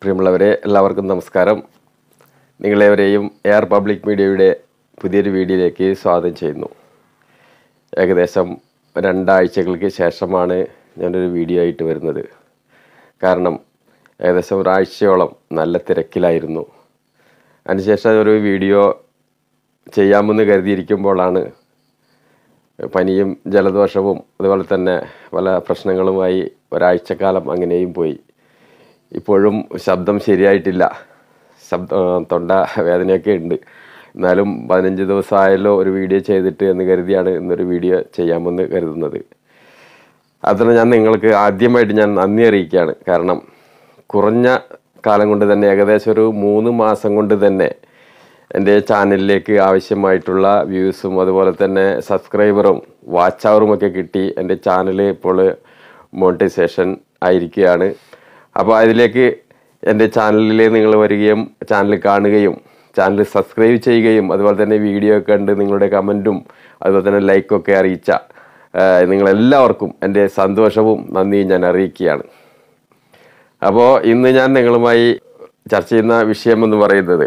പ്രിയമുള്ളവരെ എല്ലാവർക്കും നമസ്കാരം നിങ്ങളെവരെയും എയർ പബ്ലിക് മീഡിയയുടെ പുതിയൊരു വീഡിയോയിലേക്ക് സ്വാഗതം ചെയ്യുന്നു ഏകദേശം രണ്ടാഴ്ചകൾക്ക് ശേഷമാണ് ഞാനൊരു വീഡിയോ ആയിട്ട് വരുന്നത് കാരണം ഏകദേശം ഒരാഴ്ചയോളം നല്ല തിരക്കിലായിരുന്നു അതിനുശേഷം ഒരു വീഡിയോ ചെയ്യാമെന്ന് കരുതിയിരിക്കുമ്പോഴാണ് പനിയും ജലദോഷവും അതുപോലെ തന്നെ പല പ്രശ്നങ്ങളുമായി ഒരാഴ്ചക്കാലം അങ്ങനെയും പോയി ഇപ്പോഴും ശബ്ദം ശരിയായിട്ടില്ല ശബ്ദ തൊണ്ട വേദനയൊക്കെ ഉണ്ട് എന്നാലും പതിനഞ്ച് ദിവസമായല്ലോ ഒരു വീഡിയോ ചെയ്തിട്ട് എന്ന് കരുതിയാണ് ഇന്നൊരു വീഡിയോ ചെയ്യാമെന്ന് കരുതുന്നത് അതിന് ഞാൻ നിങ്ങൾക്ക് ആദ്യമായിട്ട് ഞാൻ നന്ദി അറിയിക്കുകയാണ് കാരണം കുറഞ്ഞ കാലം കൊണ്ട് തന്നെ ഏകദേശം ഒരു മൂന്ന് മാസം കൊണ്ട് തന്നെ എൻ്റെ ചാനലിലേക്ക് ആവശ്യമായിട്ടുള്ള വ്യൂസും അതുപോലെ തന്നെ സബ്സ്ക്രൈബറും വാച്ച് അവറും ഒക്കെ കിട്ടി എൻ്റെ ചാനൽ ഇപ്പോൾ മോണിറ്റൈസേഷൻ ആയിരിക്കുകയാണ് അപ്പോൾ അതിലേക്ക് എൻ്റെ ചാനലിൽ നിങ്ങൾ വരികയും ചാനൽ കാണുകയും ചാനൽ സബ്സ്ക്രൈബ് ചെയ്യുകയും അതുപോലെ തന്നെ വീഡിയോ കണ്ട് നിങ്ങളുടെ കമൻറ്റും അതുപോലെ തന്നെ ലൈക്കൊക്കെ അറിയിച്ച ആ, നിങ്ങളെല്ലാവർക്കും എൻ്റെ സന്തോഷവും നന്ദിയും ഞാൻ അറിയിക്കുകയാണ് അപ്പോൾ ഇന്ന് ഞാൻ നിങ്ങളുമായി ചർച്ച ചെയ്യുന്ന വിഷയം എന്ന് പറയുന്നത്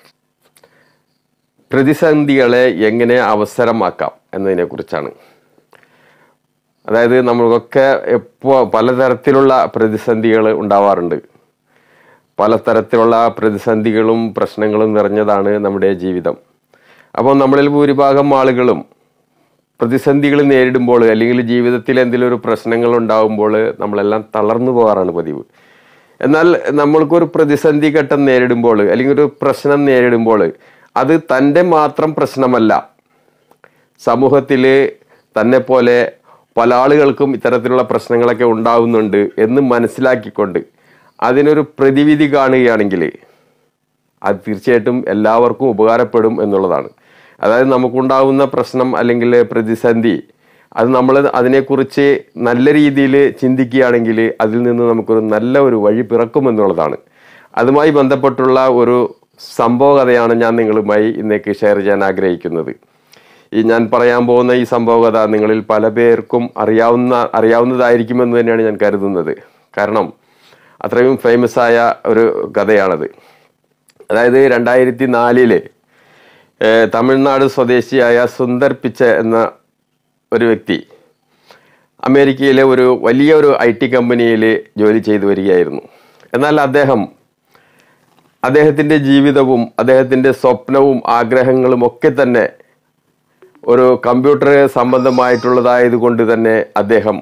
പ്രതിസന്ധികളെ എങ്ങനെ അവസരമാക്കാം എന്നതിനെ കുറിച്ചാണ് അതായത് നമ്മൾക്കൊക്കെ എപ്പോൾ പലതരത്തിലുള്ള പ്രതിസന്ധികൾ ഉണ്ടാവാറുണ്ട് പലതരത്തിലുള്ള പ്രതിസന്ധികളും പ്രശ്നങ്ങളും നിറഞ്ഞതാണ് നമ്മുടെ ജീവിതം അപ്പോൾ നമ്മളിൽ ഭൂരിഭാഗം ആളുകളും പ്രതിസന്ധികൾ നേരിടുമ്പോൾ അല്ലെങ്കിൽ ജീവിതത്തിൽ എന്തെങ്കിലും ഒരു പ്രശ്നങ്ങൾ ഉണ്ടാകുമ്പോൾ നമ്മളെല്ലാം തളർന്നു പോകാറാണ് പതിവ് എന്നാൽ നമ്മൾക്കൊരു പ്രതിസന്ധി ഘട്ടം നേരിടുമ്പോൾ അല്ലെങ്കിൽ ഒരു പ്രശ്നം നേരിടുമ്പോൾ അത് തൻ്റെ മാത്രം പ്രശ്നമല്ല സമൂഹത്തിൽ തന്നെ പോലെ പല ആളുകൾക്കും ഇത്തരത്തിലുള്ള പ്രശ്നങ്ങളൊക്കെ ഉണ്ടാവുന്നുണ്ട് എന്ന് മനസ്സിലാക്കിക്കൊണ്ട് അതിനൊരു പ്രതിവിധി കാണുകയാണെങ്കിൽ അത് തീർച്ചയായിട്ടും എല്ലാവർക്കും ഉപകാരപ്പെടും എന്നുള്ളതാണ് അതായത് നമുക്കുണ്ടാവുന്ന പ്രശ്നം അല്ലെങ്കിൽ പ്രതിസന്ധി അത് നമ്മൾ അതിനെക്കുറിച്ച് നല്ല രീതിയിൽ ചിന്തിക്കുകയാണെങ്കിൽ അതിൽ നിന്ന് നമുക്കൊരു നല്ല ഒരു വഴി പിറക്കുമെന്നുള്ളതാണ് അതുമായി ബന്ധപ്പെട്ടുള്ള ഒരു സംഭവ കഥയാണ് ഞാൻ നിങ്ങളുമായി ഇന്നേക്ക് ഷെയർ ചെയ്യാൻ ആഗ്രഹിക്കുന്നത് ഈ ഞാൻ പറയാൻ പോകുന്ന ഈ സംഭവ കഥ നിങ്ങളിൽ പല പേർക്കും അറിയാവുന്ന അറിയാവുന്നതായിരിക്കുമെന്ന് തന്നെയാണ് ഞാൻ കരുതുന്നത് കാരണം അത്രയും ഫേമസ് ആയ ഒരു കഥയാണത് അതായത് രണ്ടായിരത്തി നാലില് ഏഹ്, തമിഴ്നാട് സ്വദേശിയായ സുന്ദർ പിച്ച എന്ന ഒരു വ്യക്തി അമേരിക്കയിലെ ഒരു വലിയ ഒരു ഐ ടി കമ്പനിയിൽ ജോലി ചെയ്തു വരികയായിരുന്നു എന്നാൽ അദ്ദേഹം അദ്ദേഹത്തിൻ്റെ ജീവിതവും അദ്ദേഹത്തിൻ്റെ സ്വപ്നവും ആഗ്രഹങ്ങളും ഒക്കെ തന്നെ ഒരു കമ്പ്യൂട്ടർ സംബന്ധമായിട്ടുള്ളതായത് കൊണ്ട് തന്നെ അദ്ദേഹം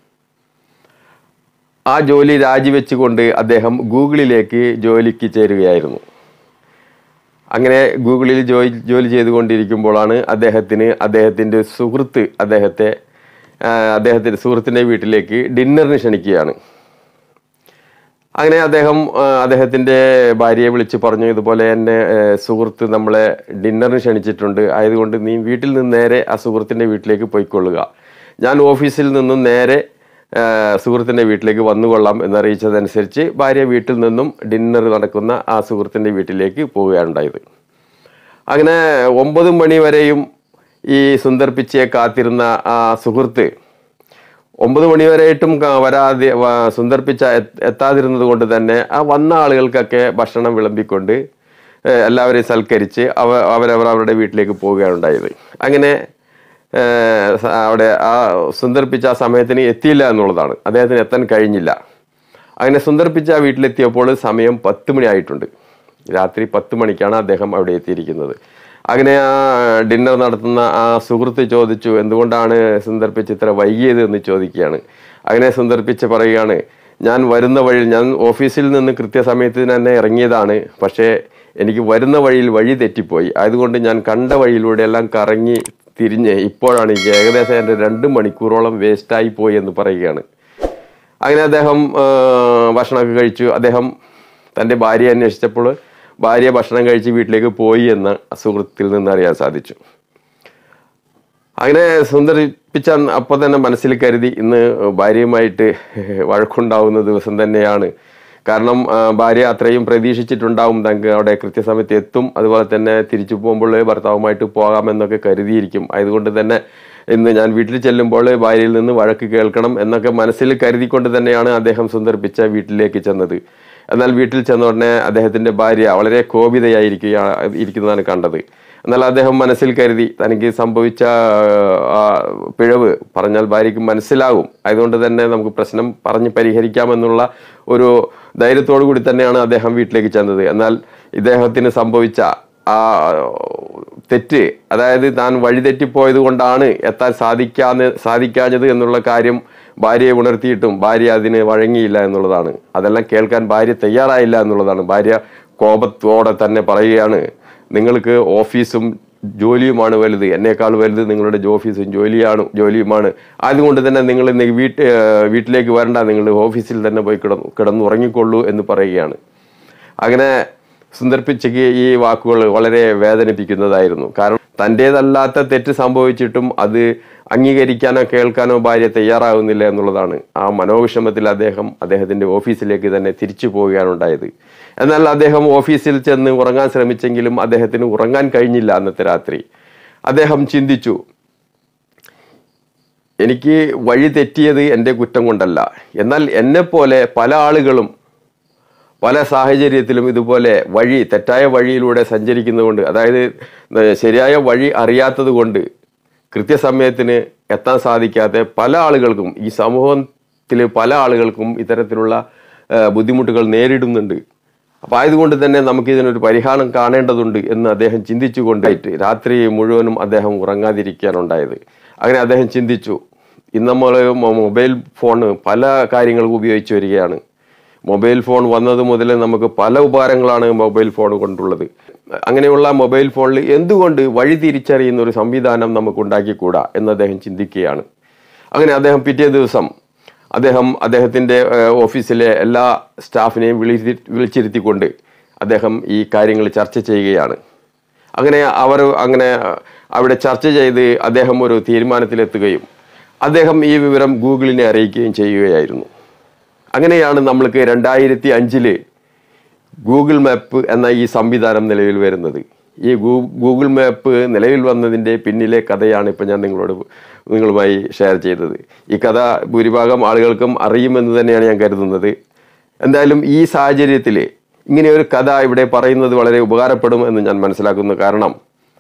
ആ ജോലി രാജിവെച്ചുകൊണ്ട് അദ്ദേഹം ഗൂഗിളിലേക്ക് ജോലിക്ക് ചേരുകയായിരുന്നു അങ്ങനെ ഗൂഗിളിൽ ജോലി ജോലി ചെയ്തുകൊണ്ടിരിക്കുമ്പോഴാണ് അദ്ദേഹത്തിന് അദ്ദേഹത്തിൻ്റെ സുഹൃത്ത് അദ്ദേഹത്തെ ആ, അദ്ദേഹത്തിൻ്റെ സുഹൃത്തിൻ്റെ വീട്ടിലേക്ക് ഡിന്നറിന് ക്ഷണിക്കുകയാണ് അങ്ങനെ അദ്ദേഹം ആ, അദ്ദേഹത്തിൻ്റെ ഭാര്യയെ വിളിച്ച് പറഞ്ഞു ഇതുപോലെ എന്നെ ഏ, സുഹൃത്ത് നമ്മളെ ഡിന്നറിന് ക്ഷണിച്ചിട്ടുണ്ട് ആയതുകൊണ്ട് നീ വീട്ടിൽ നിന്ന് നേരെ ആ സുഹൃത്തിൻ്റെ വീട്ടിലേക്ക് പോയിക്കൊള്ളുക ഞാൻ ഓഫീസിൽ നിന്നും നേരെ ആ, സുഹൃത്തിൻ്റെ വീട്ടിലേക്ക് വന്നുകൊള്ളാം എന്നറിയിച്ചതനുസരിച്ച് ഭാര്യ വീട്ടിൽ നിന്നും ഡിന്നർ നടക്കുന്ന ആ സുഹൃത്തിൻ്റെ വീട്ടിലേക്ക് പോവുകയാണ് ഉണ്ടായത് അങ്ങനെ ഒമ്പത് മണി വരെയും ഈ സുന്ദർ പിച്ചയെ കാത്തിരുന്ന ആ സുഹൃത്ത് ഒമ്പത് മണിവരെയായിട്ടും ക- വരാതെ വ- സുന്ദർ പിച്ച എത്ത് എത്താതിരുന്നത് കൊണ്ട് തന്നെ ആ വന്ന ആളുകൾക്കൊക്കെ ഭക്ഷണം വിളമ്പിക്കൊണ്ട് ഏഹ്, എല്ലാവരെയും സൽക്കരിച്ച് അവ അവരവർ അവരുടെ വീട്ടിലേക്ക് പോവുകയാണ് ഉണ്ടായത് അങ്ങനെ ഏഹ്, സ- അവിടെ ആ സുന്ദർ പിച്ച ആ സമയത്തിന് എത്തിയില്ല എന്നുള്ളതാണ് അദ്ദേഹത്തിന് എത്താൻ കഴിഞ്ഞില്ല അങ്ങനെ സുന്ദർ പിച്ച വീട്ടിലെത്തിയപ്പോൾ സമയം പത്ത് മണി ആയിട്ടുണ്ട് രാത്രി പത്ത് മണിക്കാണ് അദ്ദേഹം അവിടെ എത്തിയിരിക്കുന്നത് അങ്ങനെ ആ ഡിന്നർ നടത്തുന്ന ആ സുഹൃത്ത് ചോദിച്ചു എന്തുകൊണ്ടാണ് സുന്ദർ പിച്ച് ഇത്ര വൈകിയത് എന്ന് ചോദിക്കുകയാണ് അങ്ങനെ സുന്ദർ പിച്ച് പറയുകയാണ് ഞാൻ വരുന്ന വഴി ഞാൻ ഓഫീസിൽ നിന്ന് കൃത്യസമയത്ത് തന്നെ ഇറങ്ങിയതാണ് പക്ഷേ എനിക്ക് വരുന്ന വഴിയിൽ വഴി തെറ്റിപ്പോയി അതുകൊണ്ട് ഞാൻ കണ്ട വഴിയിലൂടെ എല്ലാം കറങ്ങി തിരിഞ്ഞ് ഇപ്പോഴാണ് എനിക്ക് ഏകദേശം എൻ്റെ രണ്ട് മണിക്കൂറോളം വേസ്റ്റായി പോയി എന്ന് പറയുകയാണ് അങ്ങനെ അദ്ദേഹം ആ, ഭക്ഷണമൊക്കെ കഴിച്ചു അദ്ദേഹം തൻ്റെ ഭാര്യയെ അന്വേഷിച്ചപ്പോൾ ഭാര്യ ഭക്ഷണം കഴിച്ച് വീട്ടിലേക്ക് പോയി എന്ന് സുഹൃത്തിൽ നിന്ന് അറിയാൻ സാധിച്ചു അങ്ങനെ സുന്ദരിപ്പിച്ച അപ്പോൾ തന്നെ മനസ്സിൽ കരുതി ഇന്ന് ഭാര്യയുമായിട്ട് വഴക്കുണ്ടാവുന്ന ദിവസം തന്നെയാണ് കാരണം ആ, ഭാര്യ അത്രയും പ്രതീക്ഷിച്ചിട്ടുണ്ടാവും തങ്ങൾക്ക് അവിടെ കൃത്യസമയത്ത് എത്തും അതുപോലെ തന്നെ തിരിച്ചു പോകുമ്പോൾ ഭർത്താവുമായിട്ട് പോകാമെന്നൊക്കെ കരുതിയിരിക്കും അതുകൊണ്ട് തന്നെ ഇന്ന് ഞാൻ വീട്ടിൽ ചെല്ലുമ്പോൾ ഭാര്യയിൽ നിന്ന് വഴക്ക് കേൾക്കണം എന്നൊക്കെ മനസ്സിൽ കരുതിക്കൊണ്ട് തന്നെയാണ് അദ്ദേഹം സുന്ദർ പിച്ച വീട്ടിലേക്ക് ചെന്നത് എന്നാൽ വീട്ടിൽ ചെന്ന ഉടനെ അദ്ദേഹത്തിന്റെ ഭാര്യ വളരെ കോപിതയായിരിക്കുക ഇരിക്കുന്നതാണ് കണ്ടത് എന്നാൽ അദ്ദേഹം മനസ്സിൽ കരുതി തനിക്ക് സംഭവിച്ച ആ, പിഴവ് പറഞ്ഞാൽ ഭാര്യയ്ക്ക് മനസ്സിലാകും ആയതുകൊണ്ട് തന്നെ നമുക്ക് പ്രശ്നം പറഞ്ഞ് പരിഹരിക്കാമെന്നുള്ള ഒരു ധൈര്യത്തോടു കൂടി തന്നെയാണ് അദ്ദേഹം വീട്ടിലേക്ക് ചെന്നത് എന്നാൽ ഇദ്ദേഹത്തിന് സംഭവിച്ച ആ തെറ്റ് അതായത് താൻ വഴിതെറ്റിപ്പോയത് കൊണ്ടാണ് എത്താൻ സാധിക്കാന്ന് സാധിക്കാഞ്ഞത് എന്നുള്ള കാര്യം ഭാര്യയെ ഉണർത്തിയിട്ടും ഭാര്യ അതിന് വഴങ്ങിയില്ല എന്നുള്ളതാണ് അതെല്ലാം കേൾക്കാൻ ഭാര്യ തയ്യാറായില്ല എന്നുള്ളതാണ് ഭാര്യ കോപത്തോടെ തന്നെ പറയുകയാണ് നിങ്ങൾക്ക് ഓഫീസും ജോലിയുമാണ് വലുത് എന്നേക്കാൾ വലുത് നിങ്ങളുടെ ഓഫീസും ജോലിയാണ് ജോലിയുമാണ് അതുകൊണ്ട് തന്നെ നിങ്ങൾ ഇന്ന് വീട്ട് ഏഹ് വീട്ടിലേക്ക് വരണ്ട നിങ്ങൾ ഓഫീസിൽ തന്നെ പോയി കിടന്നു കിടന്നുറങ്ങിക്കൊള്ളൂ എന്ന് പറയുകയാണ് അങ്ങനെ സുന്ദർ പിച്ചയ്ക്ക് ഈ വാക്കുകൾ വളരെ വേദനിപ്പിക്കുന്നതായിരുന്നു കാരണം തൻ്റേതല്ലാത്ത തെറ്റ് സംഭവിച്ചിട്ടും അത് അംഗീകരിക്കാനോ കേൾക്കാനോ ഭാര്യ തയ്യാറാകുന്നില്ല എന്നുള്ളതാണ് ആ മനോവിഷമത്തിൽ അദ്ദേഹം അദ്ദേഹത്തിന്റെ ഓഫീസിലേക്ക് തന്നെ തിരിച്ചു പോവുകയാണ് ഉണ്ടായത് എന്നാൽ അദ്ദേഹം ഓഫീസിൽ ചെന്ന് ഉറങ്ങാൻ ശ്രമിച്ചെങ്കിലും അദ്ദേഹത്തിന് ഉറങ്ങാൻ കഴിഞ്ഞില്ല അന്നത്തെ രാത്രി അദ്ദേഹം ചിന്തിച്ചു എനിക്ക് വഴി തെറ്റിയത് എൻ്റെ കുറ്റം കൊണ്ടല്ല എന്നാൽ എന്നെപ്പോലെ പല ആളുകളും പല സാഹചര്യത്തിലും ഇതുപോലെ വഴി തെറ്റായ വഴിയിലൂടെ സഞ്ചരിക്കുന്നതുകൊണ്ട് അതായത് ഏഹ് ശരിയായ വഴി അറിയാത്തത് കൊണ്ട് കൃത്യസമയത്തിന് എത്താൻ സാധിക്കാത്ത പല ആളുകൾക്കും ഈ സമൂഹത്തിൽ പല ആളുകൾക്കും ഇത്തരത്തിലുള്ള ഏഹ് ബുദ്ധിമുട്ടുകൾ നേരിടുന്നുണ്ട് അപ്പൊ ആയതുകൊണ്ട് തന്നെ നമുക്ക് ഇതിനൊരു പരിഹാരം കാണേണ്ടതുണ്ട് എന്ന് അദ്ദേഹം ചിന്തിച്ചുകൊണ്ടായിട്ട് രാത്രി മുഴുവനും അദ്ദേഹം ഉറങ്ങാതിരിക്കാനുണ്ടായത് അങ്ങനെ അദ്ദേഹം ചിന്തിച്ചു ഇന്ന് നമ്മൾ മൊബൈൽ ഫോൺ പല കാര്യങ്ങൾക്കും ഉപയോഗിച്ച് വരികയാണ് മൊബൈൽ ഫോൺ വന്നത് മുതൽ നമുക്ക് പല ഉപകാരങ്ങളാണ് മൊബൈൽ ഫോൺ കൊണ്ടുള്ളത് അങ്ങനെയുള്ള മൊബൈൽ ഫോണിൽ എന്തുകൊണ്ട് വഴി തിരിച്ചറിയുന്ന ഒരു സംവിധാനം നമുക്ക് ഉണ്ടാക്കിക്കൂടാ എന്ന് അദ്ദേഹം ചിന്തിക്കുകയാണ് അങ്ങനെ അദ്ദേഹം പിറ്റേ ദിവസം അദ്ദേഹം അദ്ദേഹത്തിൻ്റെ ഏഹ്, ഓഫീസിലെ എല്ലാ സ്റ്റാഫിനെയും വിളിച്ചി വിളിച്ചിരുത്തിക്കൊണ്ട് അദ്ദേഹം ഈ കാര്യങ്ങൾ ചർച്ച ചെയ്യുകയാണ് അങ്ങനെ അവർ അങ്ങനെ അവിടെ ചർച്ച ചെയ്ത് അദ്ദേഹം ഒരു തീരുമാനത്തിലെത്തുകയും അദ്ദേഹം ഈ വിവരം ഗൂഗിളിനെ അറിയിക്കുകയും ചെയ്യുകയായിരുന്നു അങ്ങനെയാണ് നമ്മൾക്ക് രണ്ടായിരത്തി അഞ്ചില് ഗൂഗിൾ മാപ്പ് എന്ന ഈ സംവിധാനം നിലവിൽ വരുന്നത് ഈ ഗൂ- ഗൂഗിൾ മാപ്പ് നിലവിൽ വന്നതിൻ്റെ പിന്നിലെ കഥയാണ് ഇപ്പം ഞാൻ നിങ്ങളോട് നിങ്ങളുമായി ഷെയർ ചെയ്തത് ഈ കഥ ഭൂരിഭാഗം ആളുകൾക്കും അറിയുമെന്ന് തന്നെയാണ് ഞാൻ കരുതുന്നത് എന്തായാലും ഈ സാഹചര്യത്തിൽ ഇങ്ങനെ ഒരു കഥ ഇവിടെ പറയുന്നത് വളരെ ഉപകാരപ്പെടും എന്ന് ഞാൻ മനസ്സിലാക്കുന്നു കാരണം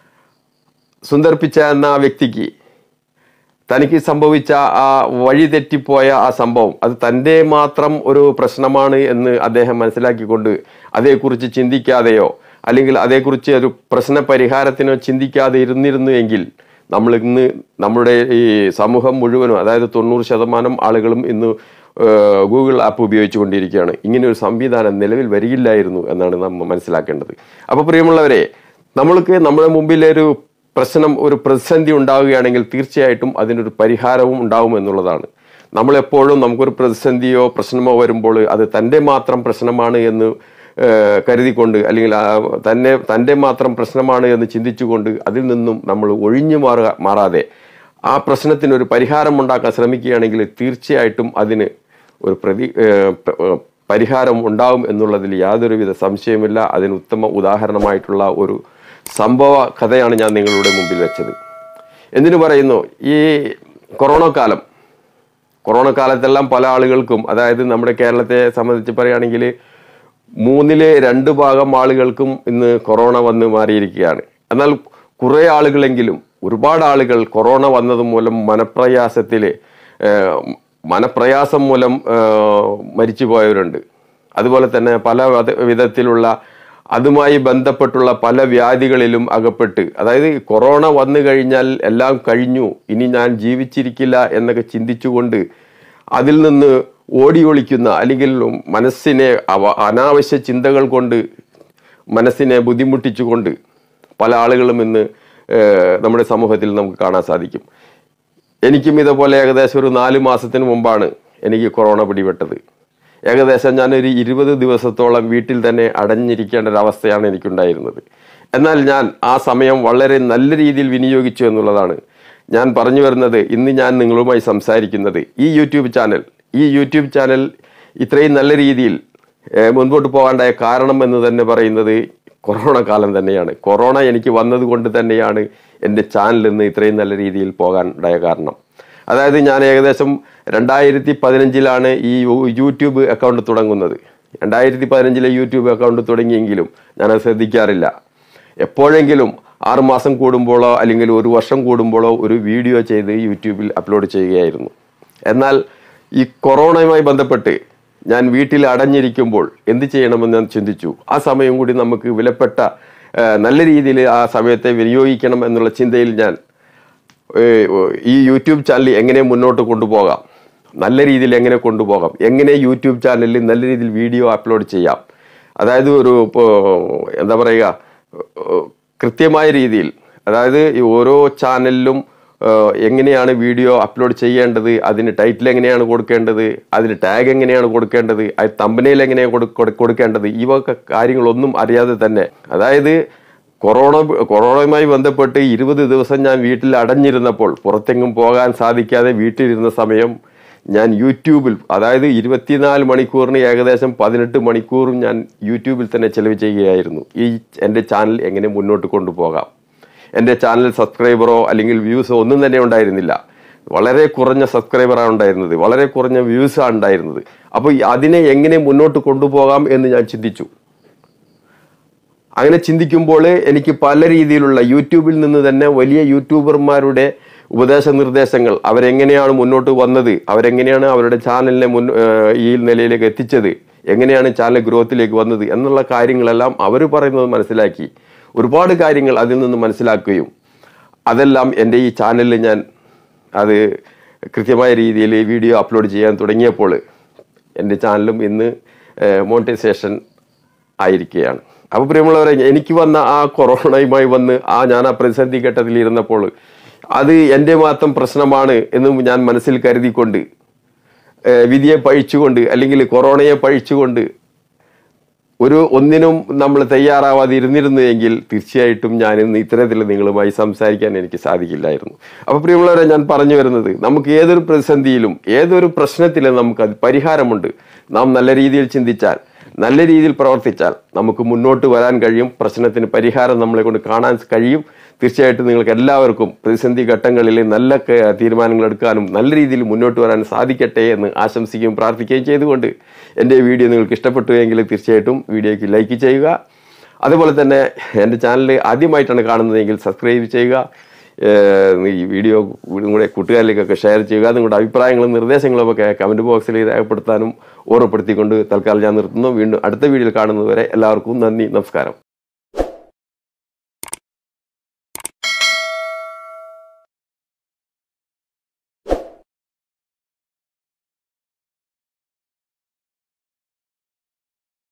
സുന്ദർ പിച്ച എന്ന ആ വ്യക്തിക്ക് തനിക്ക് സംഭവിച്ച ആ വഴി തെറ്റിപ്പോയ ആ സംഭവം അത് തൻ്റെ മാത്രം ഒരു പ്രശ്നമാണ് എന്ന് അദ്ദേഹം മനസ്സിലാക്കിക്കൊണ്ട് അതേക്കുറിച്ച് ചിന്തിക്കാതെയോ അല്ലെങ്കിൽ അതേക്കുറിച്ച് ഒരു പ്രശ്ന പരിഹാരത്തിനോ ചിന്തിക്കാതെ ഇരുന്നിരുന്നു എങ്കിൽ നമ്മൾ ഇന്ന് നമ്മുടെ ഈ സമൂഹം മുഴുവനും അതായത് തൊണ്ണൂറ് ശതമാനം ആളുകളും ഇന്ന് ഏഹ്, ഗൂഗിൾ ആപ്പ് ഉപയോഗിച്ചുകൊണ്ടിരിക്കുകയാണ് ഇങ്ങനെ ഒരു സംവിധാനം നിലവിൽ വരികയില്ലായിരുന്നു എന്നാണ് നമ്മൾ മനസ്സിലാക്കേണ്ടത് അപ്പോൾ പ്രിയമുള്ളവരെ നമ്മൾക്ക് നമ്മുടെ മുമ്പിൽ ഒരു പ്രശ്നം ഒരു പ്രതിസന്ധി ഉണ്ടാവുകയാണെങ്കിൽ തീർച്ചയായിട്ടും അതിനൊരു പരിഹാരവും ഉണ്ടാവും എന്നുള്ളതാണ് നമ്മളെപ്പോഴും നമുക്കൊരു പ്രതിസന്ധിയോ പ്രശ്നമോ വരുമ്പോൾ അത് തൻ്റെ മാത്രം പ്രശ്നമാണ് എന്ന് ഏഹ്, കരുതിക്കൊണ്ട് അല്ലെങ്കിൽ ആ തന്നെ തൻ്റെ മാത്രം പ്രശ്നമാണ് എന്ന് ചിന്തിച്ചുകൊണ്ട് അതിൽ നിന്നും നമ്മൾ ഒഴിഞ്ഞു മാറുക മാറാതെ ആ പ്രശ്നത്തിന് ഒരു പരിഹാരം ഉണ്ടാക്കാൻ ശ്രമിക്കുകയാണെങ്കിൽ തീർച്ചയായിട്ടും അതിന് ഒരു പ്രതി ഏഹ്, പ- ഏഹ്, പരിഹാരം ഉണ്ടാവും എന്നുള്ളതിൽ യാതൊരുവിധ സംശയമില്ല അതിന് ഉത്തമ ഉദാഹരണമായിട്ടുള്ള ഒരു സംഭവ കഥയാണ് ഞാൻ നിങ്ങളുടെ മുമ്പിൽ വെച്ചത് എന്തിനു പറയുന്നു ഈ കൊറോണ കാലം കൊറോണ കാലത്തെല്ലാം പല ആളുകൾക്കും അതായത് നമ്മുടെ കേരളത്തെ സംബന്ധിച്ച് പറയുകയാണെങ്കിൽ മൂന്നിലെ രണ്ട് ഭാഗം ആളുകൾക്കും ഇന്ന് കൊറോണ വന്ന് മാറിയിരിക്കുകയാണ് എന്നാൽ കുറേ ആളുകളെങ്കിലും ഒരുപാട് ആളുകൾ കൊറോണ വന്നത് മൂലം മനപ്രയാസത്തിൽ മനപ്രയാസം മൂലം ഏഹ്, മരിച്ചു പോയവരുണ്ട് അതുപോലെ തന്നെ പല വത- വിധത്തിലുള്ള അതുമായി ബന്ധപ്പെട്ടുള്ള പല വ്യാധികളിലും അകപ്പെട്ട് അതായത് ഈ കൊറോണ വന്നു കഴിഞ്ഞാൽ എല്ലാം കഴിഞ്ഞു ഇനി ഞാൻ ജീവിച്ചിരിക്കില്ല എന്നൊക്കെ ചിന്തിച്ചുകൊണ്ട് അതിൽ നിന്ന് ഓടി ഒളിക്കുന്ന അല്ലെങ്കിൽ മനസ്സിനെ അവ അനാവശ്യ ചിന്തകൾ കൊണ്ട് മനസ്സിനെ ബുദ്ധിമുട്ടിച്ചുകൊണ്ട് പല ആളുകളും ഇന്ന് ഏഹ്, നമ്മുടെ സമൂഹത്തിൽ നമുക്ക് കാണാൻ സാധിക്കും എനിക്കും ഇതുപോലെ ഏകദേശം ഒരു നാല് മാസത്തിന് മുമ്പാണ് എനിക്ക് കൊറോണ പിടിപെട്ടത് ഏകദേശം ഞാനൊരു ഇരുപത് ദിവസത്തോളം വീട്ടിൽ തന്നെ അടഞ്ഞിരിക്കേണ്ട ഒരു അവസ്ഥയാണ് എനിക്കുണ്ടായിരുന്നത് എന്നാൽ ഞാൻ ആ സമയം വളരെ നല്ല രീതിയിൽ വിനിയോഗിച്ചു എന്നുള്ളതാണ് ഞാൻ പറഞ്ഞു വരുന്നത് ഇന്ന് ഞാൻ നിങ്ങളുമായി സംസാരിക്കുന്നത് ഈ യൂട്യൂബ് ചാനൽ ഈ യൂട്യൂബ് ചാനൽ ഇത്രയും നല്ല രീതിയിൽ ഏഹ്, മുൻപോട്ട് പോകാണ്ടായ കാരണം എന്ന് തന്നെ പറയുന്നത് കൊറോണ കാലം തന്നെയാണ് കൊറോണ എനിക്ക് വന്നത് കൊണ്ട് തന്നെയാണ് എൻ്റെ ചാനൽ ഇന്ന് ഇത്രയും നല്ല രീതിയിൽ പോകാൻ ഉണ്ടായ കാരണം അതായത് ഞാൻ ഏകദേശം രണ്ടായിരത്തി പതിനഞ്ചിലാണ് ഈ യൂ- യൂട്യൂബ് അക്കൗണ്ട് തുടങ്ങുന്നത് രണ്ടായിരത്തി പതിനഞ്ചിലെ യൂട്യൂബ് അക്കൗണ്ട് തുടങ്ങിയെങ്കിലും ഞാനത് ശ്രദ്ധിക്കാറില്ല എപ്പോഴെങ്കിലും ആറുമാസം കൂടുമ്പോഴോ അല്ലെങ്കിൽ ഒരു വർഷം കൂടുമ്പോഴോ ഒരു വീഡിയോ ചെയ്ത് യൂട്യൂബിൽ അപ്ലോഡ് ചെയ്യുകയായിരുന്നു എന്നാൽ ഈ കൊറോണയുമായി ബന്ധപ്പെട്ട് ഞാൻ വീട്ടിൽ അടഞ്ഞിരിക്കുമ്പോൾ എന്ത് ചെയ്യണമെന്ന് ഞാൻ ചിന്തിച്ചു ആ സമയം കൂടി നമുക്ക് വിലപ്പെട്ട ആ, നല്ല രീതിയിൽ ആ സമയത്തെ വിനിയോഗിക്കണം എന്നുള്ള ചിന്തയിൽ ഞാൻ ഏ, ഈ യൂട്യൂബ് ചാനൽ എങ്ങനെ മുന്നോട്ട് കൊണ്ടുപോകാം നല്ല രീതിയിൽ എങ്ങനെ കൊണ്ടുപോകാം എങ്ങനെ യൂട്യൂബ് ചാനലിൽ നല്ല രീതിയിൽ വീഡിയോ അപ്ലോഡ് ചെയ്യാം അതായത് ഒരു ഇപ്പോൾ എന്താ പറയുക ഏഹ്, കൃത്യമായ രീതിയിൽ അതായത് ഈ ഓരോ ചാനലിലും ഏഹ്, എങ്ങനെയാണ് വീഡിയോ അപ്ലോഡ് ചെയ്യേണ്ടത് അതിന് ടൈറ്റിൽ എങ്ങനെയാണ് കൊടുക്കേണ്ടത് അതിന് ടാഗ് എങ്ങനെയാണ് കൊടുക്കേണ്ടത് അത് തമ്പനയിൽ എങ്ങനെയാണ് കൊടു- കൊടു- കൊടുക്കേണ്ടത് ഈ വക കാര്യങ്ങളൊന്നും അറിയാതെ തന്നെ അതായത് കൊറോണ കൊറോണയുമായി ബന്ധപ്പെട്ട് ഇരുപത് ദിവസം ഞാൻ വീട്ടിൽ അടഞ്ഞിരുന്നപ്പോൾ പുറത്തെങ്ങും പോകാൻ സാധിക്കാതെ വീട്ടിലിരുന്ന സമയം ഞാൻ യൂട്യൂബിൽ അതായത് ഇരുപത്തിനാല് മണിക്കൂറിന് ഏകദേശം പതിനെട്ട് മണിക്കൂറും ഞാൻ യൂട്യൂബിൽ തന്നെ ചെലവ് ചെയ്യുകയായിരുന്നു ഈ എൻ്റെ ചാനൽ എങ്ങനെ മുന്നോട്ട് കൊണ്ടുപോകാം എൻ്റെ ചാനൽ സബ്സ്ക്രൈബറോ അല്ലെങ്കിൽ വ്യൂസോ ഒന്നും തന്നെ ഉണ്ടായിരുന്നില്ല വളരെ കുറഞ്ഞ സബ്സ്ക്രൈബറാണ് ഉണ്ടായിരുന്നത് വളരെ കുറഞ്ഞ വ്യൂസാണ് ഉണ്ടായിരുന്നത് അപ്പോൾ അതിനെ എങ്ങനെ മുന്നോട്ട് കൊണ്ടുപോകാം എന്ന് ഞാൻ ചിന്തിച്ചു അങ്ങനെ ചിന്തിക്കുമ്പോൾ എനിക്ക് പല രീതിയിലുള്ള യൂട്യൂബിൽ നിന്ന് തന്നെ വലിയ യൂട്യൂബർമാരുടെ ഉപദേശ നിർദ്ദേശങ്ങൾ അവരെങ്ങനെയാണ് മുന്നോട്ട് വന്നത് അവരെങ്ങനെയാണ് അവരുടെ ചാനലിനെ മുൻ ഏഹ് ഈ നിലയിലേക്ക് എത്തിച്ചത് എങ്ങനെയാണ് ചാനൽ ഗ്രോത്തിലേക്ക് വന്നത് എന്നുള്ള കാര്യങ്ങളെല്ലാം അവർ പറയുന്നത് മനസ്സിലാക്കി ഒരുപാട് കാര്യങ്ങൾ അതിൽ നിന്ന് മനസ്സിലാക്കുകയും അതെല്ലാം എൻ്റെ ഈ ചാനലിൽ ഞാൻ അത് കൃത്യമായ രീതിയിൽ വീഡിയോ അപ്ലോഡ് ചെയ്യാൻ തുടങ്ങിയപ്പോൾ എൻ്റെ ചാനലും ഇന്ന് മോണിറ്റൈസേഷൻ ആയിരിക്കുകയാണ് അപ്പോൾ പ്രിയമുള്ളവരെ എനിക്ക് വന്ന ആ കൊറോണയുമായി വന്ന് ആ ഞാൻ ആ പ്രതിസന്ധി ഘട്ടത്തിൽ ഇരുന്നപ്പോൾ അത് എൻ്റെ മാത്രം പ്രശ്നമാണ് എന്ന് ഞാൻ മനസ്സിൽ കരുതിക്കൊണ്ട് ഏഹ് വിധിയെ പഴിച്ചുകൊണ്ട് അല്ലെങ്കിൽ കൊറോണയെ പഴിച്ചുകൊണ്ട് ഒരു ഒന്നിനും നമ്മൾ തയ്യാറാവാതെ ഇരുന്നിരുന്നു എങ്കിൽ തീർച്ചയായിട്ടും ഞാൻ ഇന്ന് ഇത്തരത്തിൽ നിങ്ങളുമായി സംസാരിക്കാൻ എനിക്ക് സാധിക്കില്ലായിരുന്നു അപ്പോൾ പ്രിയമുള്ളവരെ ഞാൻ പറഞ്ഞു വരുന്നത് നമുക്ക് ഏതൊരു പ്രതിസന്ധിയിലും ഏതൊരു പ്രശ്നത്തിലും നമുക്ക് അത് പരിഹാരമുണ്ട് നാം നല്ല രീതിയിൽ ചിന്തിച്ചാൽ നല്ല രീതിയിൽ പ്രവർത്തിച്ചാൽ നമുക്ക് മുന്നോട്ട് വരാൻ കഴിയും പ്രശ്നത്തിന് പരിഹാരം നമ്മളെ കൊണ്ട് കാണാൻ കഴിയും തീർച്ചയായിട്ടും നിങ്ങൾക്ക് എല്ലാവർക്കും പ്രതിസന്ധി ഘട്ടങ്ങളിൽ നല്ല ക- തീരുമാനങ്ങൾ എടുക്കാനും നല്ല രീതിയിൽ മുന്നോട്ട് വരാൻ സാധിക്കട്ടെ എന്ന് ആശംസിക്കുകയും പ്രാർത്ഥിക്കുകയും ചെയ്തുകൊണ്ട് എൻ്റെ വീഡിയോ നിങ്ങൾക്ക് ഇഷ്ടപ്പെട്ടു എങ്കിൽ തീർച്ചയായിട്ടും വീഡിയോയ്ക്ക് ലൈക്ക് ചെയ്യുക അതുപോലെ തന്നെ എൻ്റെ ചാനൽ ആദ്യമായിട്ടാണ് കാണുന്നതെങ്കിൽ സബ്സ്ക്രൈബ് ചെയ്യുക ഏഹ് ഈ വീഡിയോ നിങ്ങളുടെ കൂട്ടുകാരിലേക്കൊക്കെ ഷെയർ ചെയ്യുക നിങ്ങളുടെ അഭിപ്രായങ്ങളും നിർദ്ദേശങ്ങളും ഒക്കെ കമൻറ്റ് ബോക്സിൽ രേഖപ്പെടുത്താനും ഓർമ്മപ്പെടുത്തിക്കൊണ്ട് തൽക്കാലം ഞാൻ നിർത്തുന്നു വീണ്ടും അടുത്ത വീഡിയോയിൽ കാണുന്നതുവരെ എല്ലാവർക്കും നന്ദി നമസ്കാരം